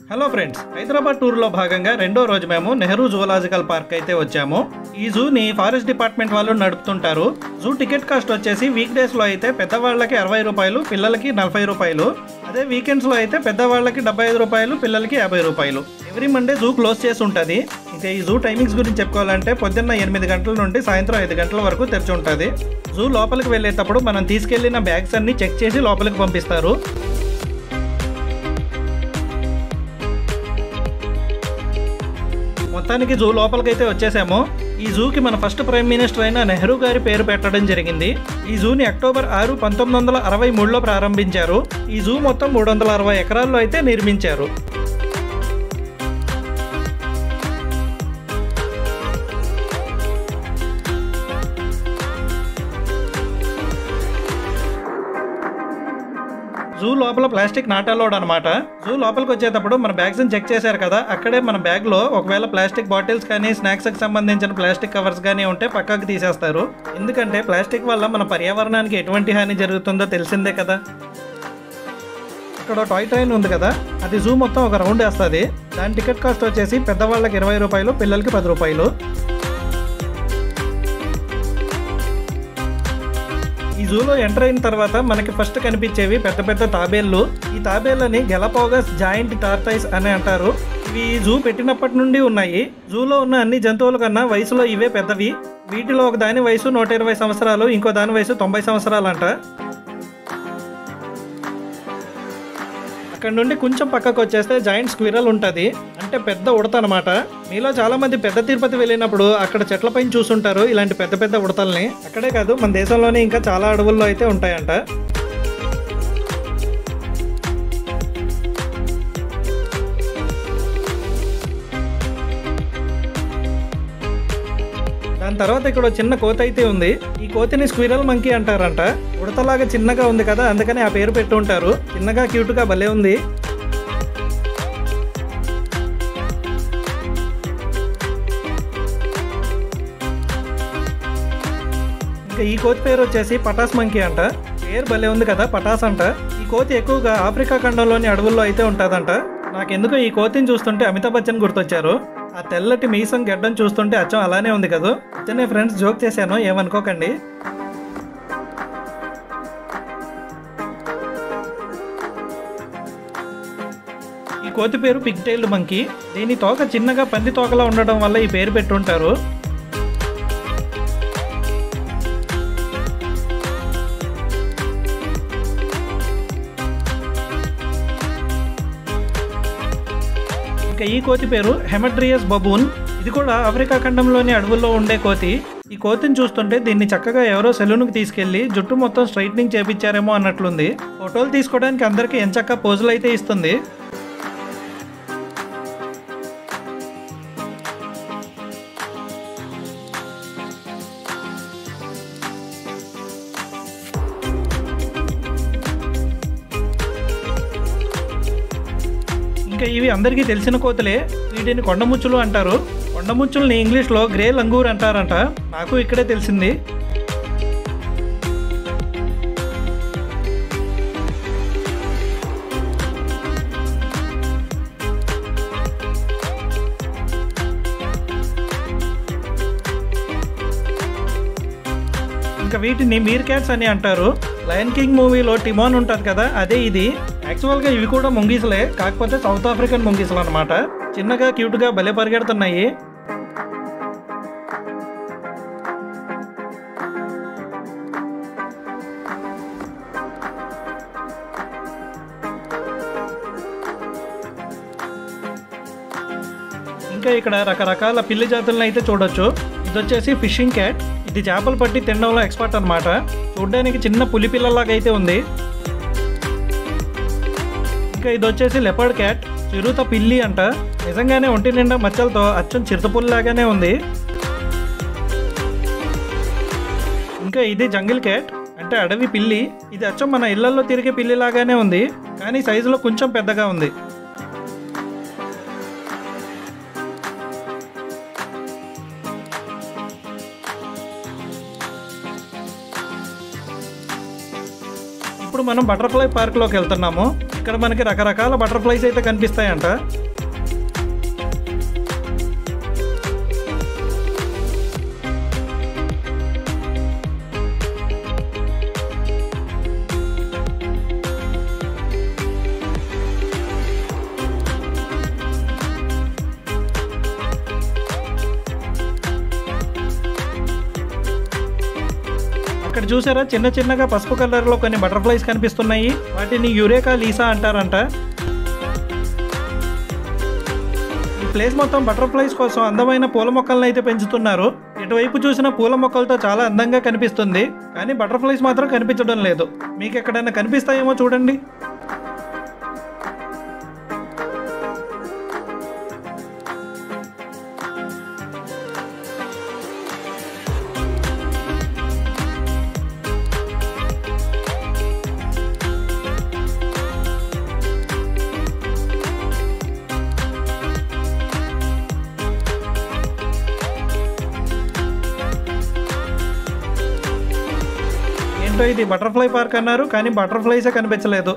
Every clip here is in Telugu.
హలో ఫ్రెండ్స్ హైదరాబాద్ టూర్లో భాగంగా రెండో రోజు మేము నెహ్రూ జువలాజికల్ పార్క్ అయితే వచ్చాము ఈ జూని ఫారెస్ట్ డిపార్ట్మెంట్ వాళ్ళు నడుపుతుంటారు జూ టికెట్ కాస్ట్ వచ్చేసి వీక్ డేస్లో అయితే పెద్దవాళ్ళకి అరవై రూపాయలు పిల్లలకి నలభై రూపాయలు అదే వీకెండ్స్లో అయితే పెద్దవాళ్ళకి డెబ్బై ఐదు రూపాయలు పిల్లలకి యాభై రూపాయలు ఎవ్రీ మండే జూ క్లోజ్ చేసి ఉంటుంది ఇంకా ఈ జూ టైమింగ్స్ గురించి చెప్పుకోవాలంటే పొద్దున్న ఎనిమిది గంటల నుండి సాయంత్రం ఐదు గంటల వరకు తెరిచి ఉంటుంది జూ లోపలికి వెళ్ళేటప్పుడు మనం తీసుకెళ్లిన బ్యాగ్స్ అన్ని చెక్ చేసి లోపలికి పంపిస్తారు మొత్తానికి జూ లోపలికైతే వచ్చేసాము ఈ జూకి మన ఫస్ట్ ప్రైమ్ మినిస్టర్ అయిన నెహ్రూ గారి పేరు పెట్టడం జరిగింది ఈ జూని అక్టోబర్ ఆరు పంతొమ్మిది వందల అరవై మూడులో ప్రారంభించారు ఈ జూ మొత్తం మూడు వందల అరవై ఎకరాల్లో అయితే నిర్మించారు జూ లోపల ప్లాస్టిక్ నాట్ అలౌడ్ అనమాట జూ లోపలికి వచ్చేటప్పుడు మన బ్యాగ్స్ చెక్ చేశారు కదా అక్కడే మన బ్యాగ్ లో ఒకవేళ ప్లాస్టిక్ బాటిల్స్ కానీ స్నాక్స్ కి సంబంధించిన ప్లాస్టిక్ కవర్స్ కానీ ఉంటే పక్కకు తీసేస్తారు ఎందుకంటే ప్లాస్టిక్ వల్ల మన పర్యావరణానికి ఎటువంటి హాని జరుగుతుందో తెలిసిందే కదా ఇక్కడ టాయ్ ట్రైన్ ఉంది కదా అది జూ మొత్తం ఒక రౌండ్ వేస్తుంది దాని టికెట్ కాస్ట్ వచ్చేసి పెద్దవాళ్ళకి ఇరవై రూపాయలు పిల్లలకి పది రూపాయలు ఈ జూలో ఎంటర్ అయిన తర్వాత మనకి ఫస్ట్ కనిపించేవి పెద్ద పెద్ద తాబేళ్లు ఈ తాబేళ్ళని గెలపోగస్ జాయింట్ టార్టైస్ అని అంటారు ఇవి జూ పెట్టినప్పటి నుండి ఉన్నాయి జూలో ఉన్న అన్ని జంతువుల కన్నా వయసులో ఇవే పెద్దవి వీటిలో ఒక దాని వయసు నూట ఇరవై సంవత్సరాలు ఇంకో దాని వయసు తొంభై సంవత్సరాలు అంట అక్కడ నుండి కొంచెం పక్కకు వచ్చేస్తే జాయింట్ స్క్విరల్ ఉంటుంది అంటే పెద్ద ఉడత అనమాట మీలో చాలా మంది పెద్ద తిరుపతి వెళ్ళినప్పుడు అక్కడ చెట్ల పైన చూసుంటారు ఇలాంటి పెద్ద పెద్ద ఉడతల్ని అక్కడే కాదు మన దేశంలోనే ఇంకా చాలా అడవుల్లో అయితే ఉంటాయంట దాని తర్వాత ఇక్కడ ఒక చిన్న కోతి అయితే ఉంది ఈ కోతిని స్క్విరల్ మంకీ అంటారంట ఉడతలాగా చిన్నగా ఉంది కదా అందుకని ఆ పేరు పెట్టి ఉంటారు చిన్నగా క్యూట్ గా భలే ఉంది ఇంకా ఈ కోతి పేరు వచ్చేసి పటాస్ మంకీ అంట పేరు భలే ఉంది కదా పటాస్ అంట ఈ కోతి ఎక్కువగా ఆఫ్రికా ఖండంలోని అడవుల్లో అయితే ఉంటుందంట నాకెందుకో ఈ కోతిని చూస్తుంటే అమితాబ్ బచ్చన్ గుర్తొచ్చారు ఆ తెల్లటి మీసం గడ్డం చూస్తుంటే అచ్చం అలానే ఉంది కదా అచ్చనే ఫ్రెండ్స్ జోక్ చేశాను ఏమనుకోకండి ఈ కోతి పేరు పిగ్ టైల్డ్ మంకీ దీని తోక చిన్నగా పంది తోకలా ఉండడం వల్ల ఈ పేరు పెట్టుంటారు ఇంకా ఈ కోతి పేరు హెమడ్రియస్ బబూన్ ఇది కూడా ఆఫ్రికా ఖండంలోని అడవుల్లో ఉండే కోతి ఈ కోతిని చూస్తుంటే దీన్ని చక్కగా ఎవరో సెలూన్కి తీసుకెళ్లి జుట్టు మొత్తం స్ట్రైట్నింగ్ చేపించారేమో అన్నట్లుంది ఫోటోలు తీసుకోవడానికి అందరికీ ఎంచక్క పోజులు అయితే ఇస్తుంది ఇంకా ఇవి అందరికీ తెలిసిన కోతులే వీటిని కొండముచ్చులు అంటారు కొండముచ్చుల్ని ఇంగ్లీష్లో గ్రే లంగూర్ అంటారంట నాకు ఇక్కడే తెలిసింది ఇంకా వీటిని మీర్ క్యాట్స్ అని అంటారు లయన్ కింగ్ మూవీలో టిమోన్ ఉంటుంది కదా అదే ఇది యాక్చువల్గా ఇవి కూడా ముంగీసలే కాకపోతే సౌత్ ఆఫ్రికన్ ముంగీసలు అనమాట చిన్నగా క్యూట్గా భలే పరిగెడుతున్నాయి ఇంకా ఇక్కడ రకరకాల పిల్లి జాతులను అయితే చూడొచ్చు ఇది వచ్చేసి ఫిషింగ్ క్యాట్ ఇది చేపలు పట్టి తినడంలో ఎక్స్పర్ట్ అనమాట చూడడానికి చిన్న పులి పిల్లలాగా అయితే ఉంది ఇంకా ఇది వచ్చేసి లెపర్డ్ క్యాట్ చిరుత పిల్లి అంట నిజంగానే ఒంటి నిండా మచ్చలతో అచ్చం చిరుతపుల్లిలాగానే ఉంది ఇంకా ఇది జంగిల్ క్యాట్ అంటే అడవి పిల్లి ఇది అచ్చం మన ఇళ్లలో తిరిగే పిల్లిలాగానే ఉంది కానీ సైజులో కొంచెం పెద్దగా ఉంది ఇప్పుడు మనం బటర్ఫ్లై పార్క్లోకి వెళ్తున్నాము ఇక్కడ ఇక్కడ మనకి రకరకాల బటర్ఫ్లైస్ అయితే కనిపిస్తాయంట అక్కడ చూసారా చిన్న చిన్నగా పసుపు కలర్ లో కొన్ని బటర్ఫ్లైస్ కనిపిస్తున్నాయి వాటిని యురేకా లీసా అంటారంట ఈ ప్లేస్ మొత్తం బటర్ఫ్లైస్ కోసం అందమైన పూల మొక్కలను అయితే పెంచుతున్నారు ఇటువైపు చూసిన పూల మొక్కలతో చాలా అందంగా కనిపిస్తుంది కానీ బటర్ఫ్లైస్ మాత్రం కనిపించడం లేదు మీకు ఎక్కడైనా కనిపిస్తాయేమో చూడండి ఏంటో ఇది బటర్ఫ్లై పార్క్ అన్నారు కానీ బటర్ఫ్లైసే కనిపించలేదు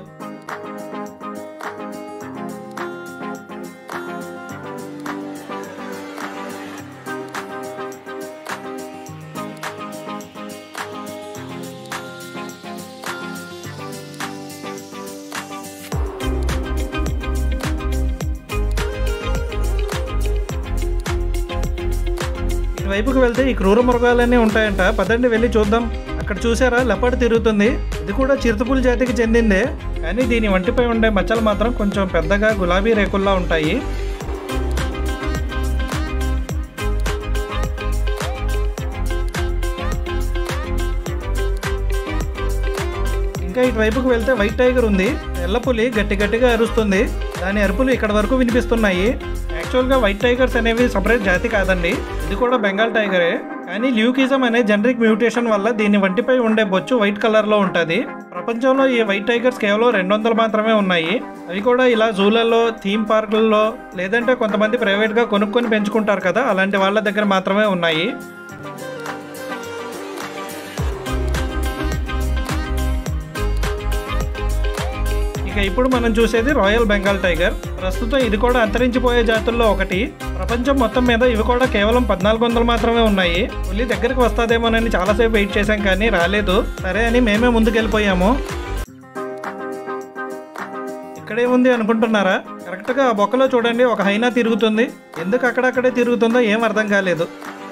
ఇటువైపుకి వెళ్తే ఈ క్రూర మృగాలన్నీ ఉంటాయంట పదండి వెళ్ళి చూద్దాం అక్కడ చూసారా లెపర్డ్ తిరుగుతుంది ఇది కూడా చిరుతపులి జాతికి చెందిందే కానీ దీని వంటిపై ఉండే మచ్చలు మాత్రం కొంచెం పెద్దగా గులాబీ రేకుల్లా ఉంటాయి ఇంకా ఇటువైపుకు వెళ్తే వైట్ టైగర్ ఉంది ఎల్లపులి గట్టి గట్టిగా అరుస్తుంది దాని అరుపులు ఇక్కడ వరకు వినిపిస్తున్నాయి యాక్చువల్గా వైట్ టైగర్స్ అనేవి సపరేట్ జాతి కాదండి ఇది కూడా బెంగాల్ టైగరే కానీ ల్యూకిజం అనే జనరిక్ మ్యూటేషన్ వల్ల దీని వంటిపై ఉండే బొచ్చు వైట్ కలర్లో ఉంటుంది ప్రపంచంలో ఈ వైట్ టైగర్స్ కేవలం రెండు వందలు మాత్రమే ఉన్నాయి అవి కూడా ఇలా జూలలో థీమ్ పార్కుల్లో లేదంటే కొంతమంది ప్రైవేట్గా కొనుక్కొని పెంచుకుంటారు కదా అలాంటి వాళ్ళ దగ్గర మాత్రమే ఉన్నాయి ఇక ఇప్పుడు మనం చూసేది రాయల్ బెంగాల్ టైగర్ ప్రస్తుతం ఇది కూడా అంతరించిపోయే జాతుల్లో ఒకటి ప్రపంచం మొత్తం మీద ఇవి కూడా కేవలం పద్నాలుగు వందలు మాత్రమే ఉన్నాయి పులి దగ్గరికి వస్తాదేమోనని చాలాసేపు వెయిట్ చేశాం కానీ రాలేదు సరే అని మేమే ముందుకెళ్ళిపోయాము ఇక్కడేముంది అనుకుంటున్నారా కరెక్ట్గా ఆ బొక్కలో చూడండి ఒక హైనా తిరుగుతుంది ఎందుకు అక్కడక్కడే తిరుగుతుందో ఏం అర్థం కాలేదు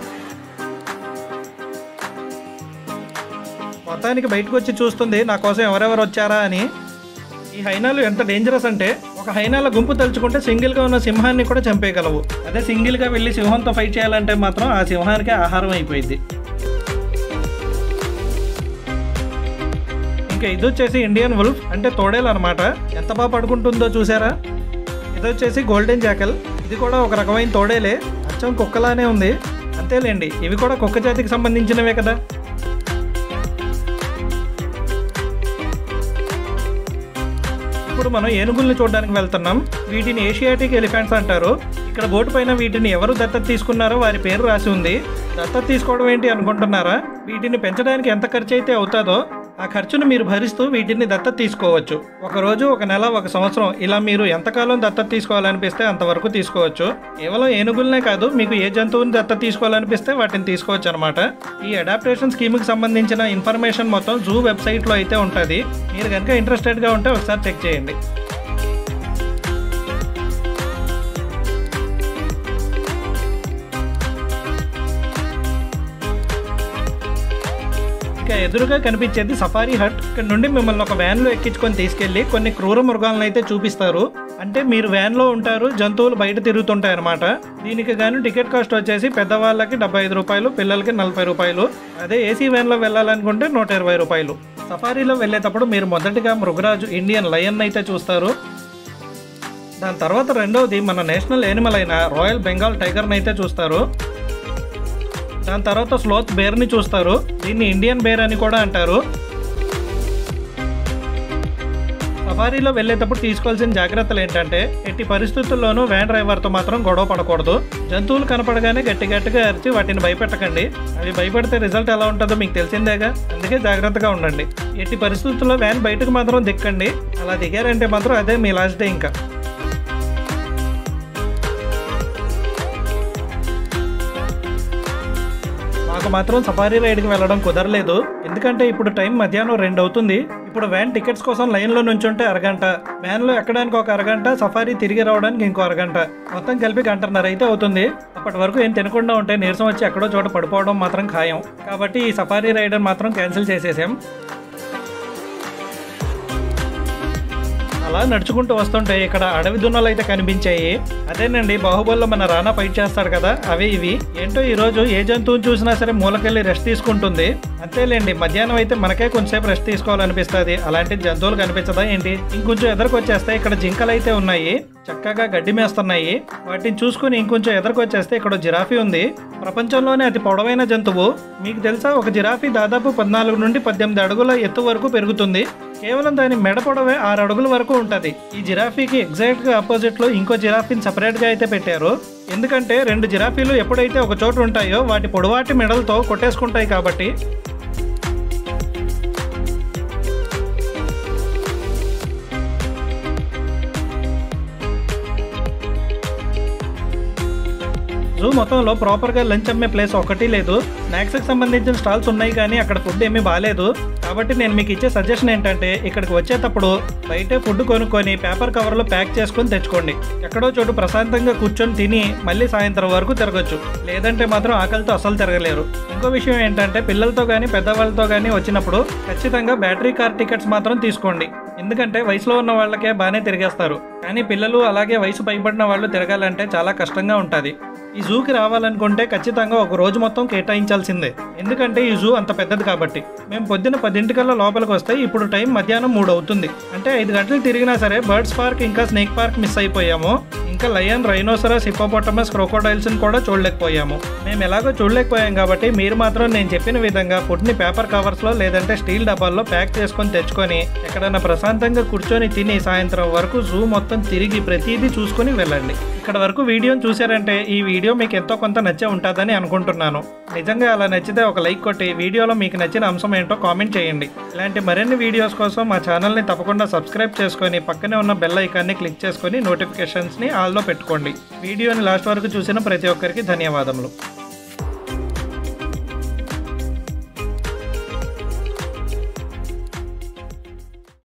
మొత్తానికి బయటకు వచ్చి చూస్తుంది నా కోసం ఎవరెవరు వచ్చారా అని ఈ హైనాలు ఎంత డేంజరస్ అంటే ఒక హైనాల గుంపు తలుచుకుంటే సింగిల్ గా ఉన్న సింహాన్ని కూడా చంపేయగలవు అదే సింగిల్ గా వెళ్ళి సింహంతో ఫైట్ చేయాలంటే మాత్రం ఆ సింహానికే ఆహారం అయిపోయింది ఇంకా ఇది వచ్చేసి ఇండియన్ వుల్ఫ్ అంటే తోడేలు అనమాట ఎంత బాగా పడుకుంటుందో చూసారా ఇది వచ్చేసి గోల్డెన్ జాకెల్ ఇది కూడా ఒక రకమైన తోడేలే అచ్చం కుక్కలానే ఉంది అంతేలేండి ఇవి కూడా కుక్క జాతికి సంబంధించినవే కదా ఇప్పుడు మనం ఏనుగుల్ని చూడడానికి వెళ్తున్నాం వీటిని ఏషియాటిక్ ఎలిఫెంట్స్ అంటారు ఇక్కడ బోటు పైన వీటిని ఎవరు దత్తత తీసుకున్నారో వారి పేరు రాసి ఉంది దత్తత తీసుకోవడం ఏంటి అనుకుంటున్నారా వీటిని పెంచడానికి ఎంత ఖర్చు అయితే అవుతుందో ఆ ఖర్చును మీరు భరిస్తూ వీటిని దత్తత తీసుకోవచ్చు ఒక రోజు ఒక నెల ఒక సంవత్సరం ఇలా మీరు ఎంతకాలం దత్తత తీసుకోవాలనిపిస్తే అంతవరకు తీసుకోవచ్చు కేవలం ఏనుగులనే కాదు మీకు ఏ జంతువుని దత్తత తీసుకోవాలనిపిస్తే వాటిని తీసుకోవచ్చు అనమాట ఈ అడాప్టేషన్ స్కీమ్కి సంబంధించిన ఇన్ఫర్మేషన్ మొత్తం జూ వెబ్సైట్లో అయితే ఉంటుంది మీరు కనుక ఇంట్రెస్టెడ్గా ఉంటే ఒకసారి చెక్ చేయండి ఇక ఎదురుగా కనిపించేది సఫారీ హట్ ఇక్కడ నుండి మిమ్మల్ని ఒక వ్యాన్ లో ఎక్కించుకొని తీసుకెళ్లి కొన్ని క్రూర మృగాలను అయితే చూపిస్తారు అంటే మీరు వ్యాన్ లో ఉంటారు జంతువులు బయట తిరుగుతుంటాయి అనమాట దీనికి గాను టికెట్ కాస్ట్ వచ్చేసి పెద్దవాళ్ళకి డెబ్బై ఐదు రూపాయలు పిల్లలకి నలభై రూపాయలు అదే ఏసీ వ్యాన్ లో వెళ్ళాలనుకుంటే నూట ఇరవై రూపాయలు సఫారీలో వెళ్ళేటప్పుడు మీరు మొదటిగా మృగరాజు ఇండియన్ లయన్ అయితే చూస్తారు దాని తర్వాత రెండవది మన నేషనల్ యానిమల్ అయిన రాయల్ బెంగాల్ టైగర్ని అయితే చూస్తారు దాని తర్వాత స్లోత్ బేర్ని చూస్తారు దీన్ని ఇండియన్ బేర్ అని కూడా అంటారు సఫారీలో వెళ్ళేటప్పుడు తీసుకోవాల్సిన జాగ్రత్తలు ఏంటంటే ఎట్టి పరిస్థితుల్లోనూ వ్యాన్ డ్రైవర్తో మాత్రం గొడవ పడకూడదు జంతువులు కనపడగానే గట్టి గట్టిగా అరిచి వాటిని భయపెట్టకండి అవి భయపడితే రిజల్ట్ ఎలా ఉంటుందో మీకు తెలిసిందేగా అందుకే జాగ్రత్తగా ఉండండి ఎట్టి పరిస్థితుల్లో వ్యాన్ బయటకు మాత్రం దిక్కండి అలా దిగారంటే మాత్రం అదే మీ లాస్ట్ డే ఇంకా మాకు మాత్రం సఫారీ రైడ్కి వెళ్ళడం కుదరలేదు ఎందుకంటే ఇప్పుడు టైం మధ్యాహ్నం రెండు అవుతుంది ఇప్పుడు వ్యాన్ టికెట్స్ కోసం లైన్లో నుంచుంటే అరగంట వ్యాన్లో ఎక్కడానికి ఒక అరగంట సఫారీ తిరిగి రావడానికి ఇంకో అరగంట మొత్తం కలిపి గంటన్నర అయితే అవుతుంది అప్పటి వరకు ఏం తినకుండా ఉంటే నీరసం వచ్చి ఎక్కడో చోట పడిపోవడం మాత్రం ఖాయం కాబట్టి ఈ సఫారీ రైడర్ మాత్రం క్యాన్సిల్ చేసేసాం అలా నడుచుకుంటూ వస్తుంటే ఇక్కడ అడవి దున్నలు అయితే కనిపించాయి అదేనండి బాహుబలిలో మన రానా ఫైట్ చేస్తాడు కదా అవే ఇవి ఏంటో ఈ రోజు ఏ జంతువుని చూసినా సరే మూలకెళ్ళి రెస్ట్ తీసుకుంటుంది అంతేలేండి మధ్యాహ్నం అయితే మనకే కొంచెంసేపు రెస్ట్ తీసుకోవాలనిపిస్తుంది అలాంటి జంతువులు కనిపించదా ఏంటి ఇంకొంచెం ఎదరికొచ్చేస్తే ఇక్కడ జింకలు అయితే ఉన్నాయి చక్కగా గడ్డి మేస్తున్నాయి వాటిని చూసుకుని ఇంకొంచెం ఎదరికొచ్చేస్తే ఇక్కడ జిరాఫీ ఉంది ప్రపంచంలోనే అతి పొడవైన జంతువు మీకు తెలుసా ఒక జిరాఫీ దాదాపు పద్నాలుగు నుండి పద్దెనిమిది అడుగుల ఎత్తు వరకు పెరుగుతుంది కేవలం దాని మెడ పొడవే ఆరు అడుగుల వరకు ఉంటుంది ఈ జిరాఫీకి ఎగ్జాక్ట్ గా ఆపోజిట్ లో ఇంకో జిరాఫీని సపరేట్ గా అయితే పెట్టారు ఎందుకంటే రెండు జిరాఫీలు ఎప్పుడైతే ఒక చోట ఉంటాయో వాటి పొడవాటి మెడలతో కొట్టేసుకుంటాయి కాబట్టి జూ మొత్తంలో ప్రాపర్గా లంచ్ అమ్మే ప్లేస్ ఒకటి లేదు స్నాక్స్కి సంబంధించిన స్టాల్స్ ఉన్నాయి కానీ అక్కడ ఫుడ్ ఏమీ బాగాలేదు కాబట్టి నేను మీకు ఇచ్చే సజెషన్ ఏంటంటే ఇక్కడికి వచ్చేటప్పుడు బయటే ఫుడ్ కొనుక్కొని పేపర్ కవర్లో ప్యాక్ చేసుకొని తెచ్చుకోండి ఎక్కడో చోటు ప్రశాంతంగా కూర్చొని తిని మళ్ళీ సాయంత్రం వరకు తిరగచ్చు లేదంటే మాత్రం ఆకలితో అసలు తిరగలేరు ఇంకో విషయం ఏంటంటే పిల్లలతో కానీ పెద్దవాళ్ళతో కానీ వచ్చినప్పుడు ఖచ్చితంగా బ్యాటరీ కార్ టికెట్స్ మాత్రం తీసుకోండి ఎందుకంటే వయసులో ఉన్న వాళ్ళకే బాగానే తిరిగేస్తారు కానీ పిల్లలు అలాగే వయసు పైబడిన వాళ్ళు తిరగాలంటే చాలా కష్టంగా ఉంటుంది ఈ జూకి రావాలనుకుంటే ఖచ్చితంగా ఒక రోజు మొత్తం కేటాయించాల్సిందే ఎందుకంటే ఈ జూ అంత పెద్దది కాబట్టి మేము పొద్దున్న పదింటికల్లా లోపలికి వస్తే ఇప్పుడు టైం మధ్యాహ్నం మూడు అవుతుంది అంటే ఐదు గంటలు తిరిగినా సరే బర్డ్స్ పార్క్ ఇంకా స్నేక్ పార్క్ మిస్ అయిపోయాము ఇంకా లయన్ రైనోసరస్ హిపోపొటమస్ క్రోకోడైల్స్ కూడా చూడలేకపోయాము మేము ఎలాగో చూడలేకపోయాం కాబట్టి మీరు మాత్రం నేను చెప్పిన విధంగా ఫుడ్ని పేపర్ కవర్స్లో లేదంటే స్టీల్ డబ్బాల్లో ప్యాక్ చేసుకొని తెచ్చుకొని ఎక్కడైనా ప్రశాంతంగా కూర్చొని తిని సాయంత్రం వరకు జూ మొత్తం తిరిగి ప్రతిదీ చూసుకొని వెళ్ళండి ఇక్కడ వరకు వీడియోని చూశారంటే ఈ వీడియో మీకు ఎంతో కొంత నచ్చే ఉంటుందని అనుకుంటున్నాను నిజంగా అలా నచ్చితే ఒక లైక్ కొట్టి వీడియోలో మీకు నచ్చిన అంశం ఏంటో కామెంట్ చేయండి ఇలాంటి మరిన్ని వీడియోస్ కోసం మా ఛానల్ని తప్పకుండా సబ్స్క్రైబ్ చేసుకొని పక్కనే ఉన్న బెల్ ఐకాన్ని క్లిక్ చేసుకొని నోటిఫికేషన్స్ని ఆల్లో పెట్టుకోండి వీడియోని లాస్ట్ వరకు చూసిన ప్రతి ఒక్కరికి ధన్యవాదములు